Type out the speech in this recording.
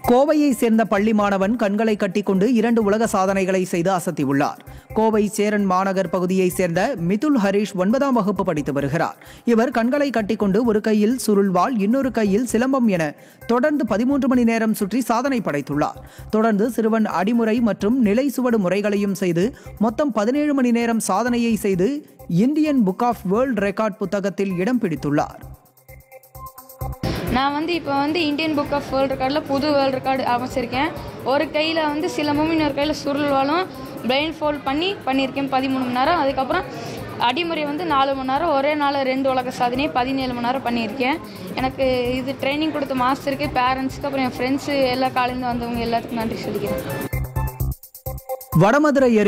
கோவையை சேர்ந்த பள்ளி மாணவன் கண்களை கட்டிக்கொண்டு இரண்டு உலக சாதனைகளை செய்து அசத்தியுள்ளார் கோவை சேரன் மாநகர் பகுதியைச் சேர்ந்த மிதுல் ஹரீஷ் ஒன்பதாம் வகுப்பு படித்து வருகிறார் இவர் கண்களை கட்டிக்கொண்டு ஒரு கையில் சுருள்வாள் இன்னொரு கையில் சிலம்பம் என தொடர்ந்து பதிமூன்று மணி நேரம் சுற்றி சாதனை படைத்துள்ளார் தொடர்ந்து சிறுவன் அடிமுறை மற்றும் நிலை சுவடு முறைகளையும் செய்து மொத்தம் பதினேழு மணி நேரம் சாதனையை செய்து Indian book of world record புத்தகத்தில் இடம் பிடித்துள்ளார் நான் வந்து இப்போ வந்து இந்தியன் புக் ஆஃப் வேர்ல்ட் ரெக்கார்டில் புது வேர்ல்ட் ரெக்கார்டு அமைச்சிருக்கேன் ஒரு கையில் வந்து சிலம்பும் இன்னொரு கையில் சுருள்வாலும் பிரெயின் ஃபோல்ட் பண்ணி பண்ணியிருக்கேன் பதிமூணு மணி நேரம் அதுக்கப்புறம் அடிமுறை வந்து நாலு மணி நேரம் ஒரே நாள் ரெண்டு உலக சாதனையை பதினேழு மணி நேரம் பண்ணியிருக்கேன் எனக்கு இது ட்ரைனிங் கொடுத்த மாஸ்டருக்கு பேரண்ட்ஸுக்கு அப்புறம் என் ஃப்ரெண்ட்ஸு எல்லா காலேஜ்லேருந்து வந்தவங்க எல்லாத்துக்கும் நன்றி சொல்லிக்கிறேன் வடமதுரை